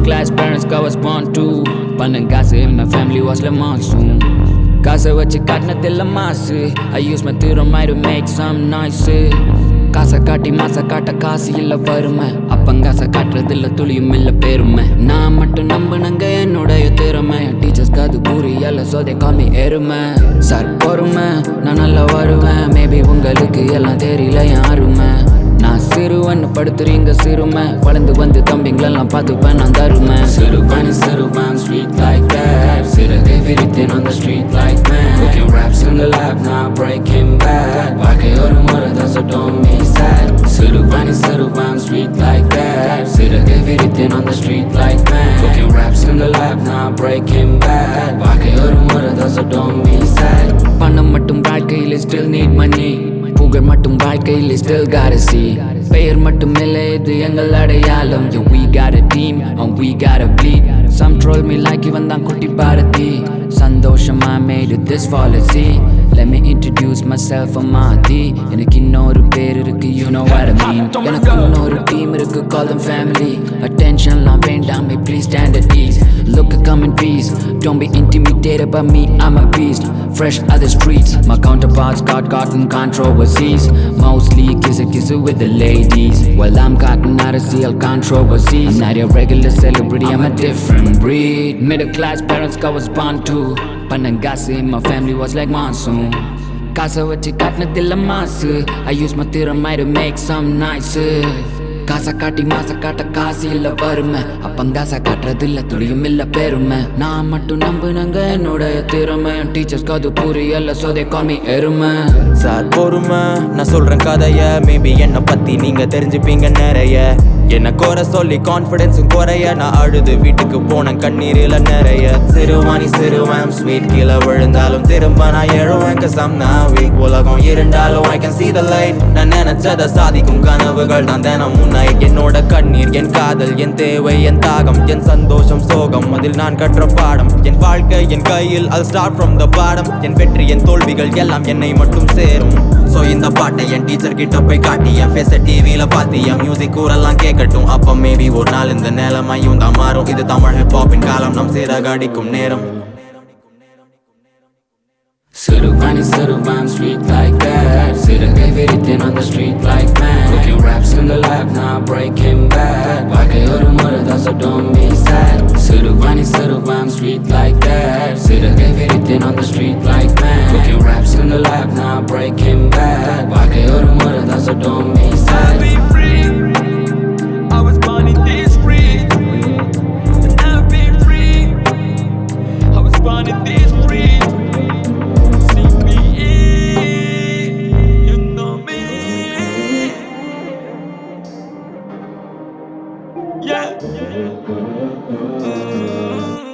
class parents I was born to பணம் காசு my family was like monsoon காசை வச்சு காட்டினதில்ல மாசு I use my திறமை to make some noise காசை காட்டி மாச காட்ட காசு இல்ல வறுமை அப்பங்காசை காட்டுறதில்ல துளியும் இல்ல பெருமை நான் மட்டும் நம்பினங்க என்னுடைய திறமை டீச்சர்ஸ்க்கு அது புரியல so they call me எருமை சார் பொறுமை நான் நல்லா வருவேன் மேபி உங்களுக்கு எல்லாம் தெரியல என் அருமை நான் சிறுவன் படுத்துறீங்க சிறுமை வளர்ந்து வந்து தம்பிங்களெல்லாம் பார்த்துப்பேன் நான் தருமை சிறுவன் சிறுவன் ஸ்வீட் லைக் that சிறகை விரித்தேன் on the street like man cooking raps in the lab now breaking bad வாழ்க்கை ஒரு முறை தான் so don't be sad சிறுவன் சிறுவன் sweet like that சிறகை விரித்தேன் on the street like man cooking raps in the lab now breaking bad வாழ்க்கை ஒரு முறை தான் so don't be sad பணம் மட்டும் வாழ்க்கையில் still need money புகழ் மட்டும் வாழ்க்கையில் still gotta see பெயர் மட்டும் இல்லை இது எங்கள் அடையாளம் yeah, we got a team and we gotta bleed some troll me like இவன் தான் குட்டி பாரதி சந்தோஷமா made it this policy let me introduce myself அம்மாதி எனக்கு இன்னொரு பேர் இருக்கு you know what I mean எனக்கு இன்னொரு டீம் இருக்கு call them family attentionலாம் வேண்டாமே please stand at ease look come in peace don't be intimidated by me I'm a beast fresh out the streets my counterparts got caught in controversies mostly kiss a kiss with the ladies well I'm caught in out of seal controversies I'm not your regular celebrity I'm a different breed middle class parents I was born to பணங்காசு my family was like monsoon காசை வச்சு காட்டினதில்ல மாசு I use my திறமை to make some nice காசை காட்டி மாச காட்ட காசு இல்ல வறுமை அப்பங்காசை காட்டுறது இல்ல துளியும் இல்ல பெருமை நான் மட்டும் நம்புனங்க என்னோட திறமை டீச்சர்ஸ்க்கு அது புரியல so they call me எருமை சார் பொறுமை நான் சொல்றேன் கதைய மேபி என்னை பத்தி நீங்க தெரிஞ்சுப்பீங்க நிறைய என்ன குறை சொல்லி கான்ஃபிடென்ஸும் குறைய நான் அழுது வீட்டுக்கு போனேன் கண்ணீரில நிறைய சிறுவாணி சிறுவன் ஸ்வீட் கீழே விழுந்தாலும் திரும்ப நான் எழுவேன் கசம் நான் weak. உலகம் இருந்தாலும் I can see the light நான் நினைச்சதை சாதிக்கும் கனவுகள் நான் தினம் முன்னாய் என்னோட கண்ணீர் என் காதல் என் தேவை என் தாகம் என் சந்தோஷம் சோகம் அதில் நான் கற்ற பாடம் என் வாழ்க்கை என் கையில் I'll start from the bottom என் வெற்றி என் தோல்விகள் எல்லாம் என்னை மட்டும் சேரும் சோ இந்த பாட்டை என் டீச்சர் கிட்ட போய் காட்டி என் ஃபேஸ டிவியில பார்த்து என் மியூசிக் கூரெல்லாம் கேட்கட்டும் அப்ப மேபி ஒரு நாள் இந்த நிலைமையும் தான் மாறும் இது தமிழ் ஹிப்ஹாப்பின் காலம் நம் சீரகடிக்கும் நேரம் சிறுவாணி சிறுவான் sweet like that சிறகை விரித்தேன் on the street like man cooking raps in the lab now breaking bad வாழ்க்கை ஒரு முறை தான் so don't be sad Siruvani சிறுவான் sweet like that சிறகை விரித்தேன் on the street like man cooking raps in the lab now breaking bad வாழ்க்கை ஒரு முறை தான் so don't be sad be free. I was born in this street, and I've been free. I was born in this street. CPE, you know me. Yeah. Mm.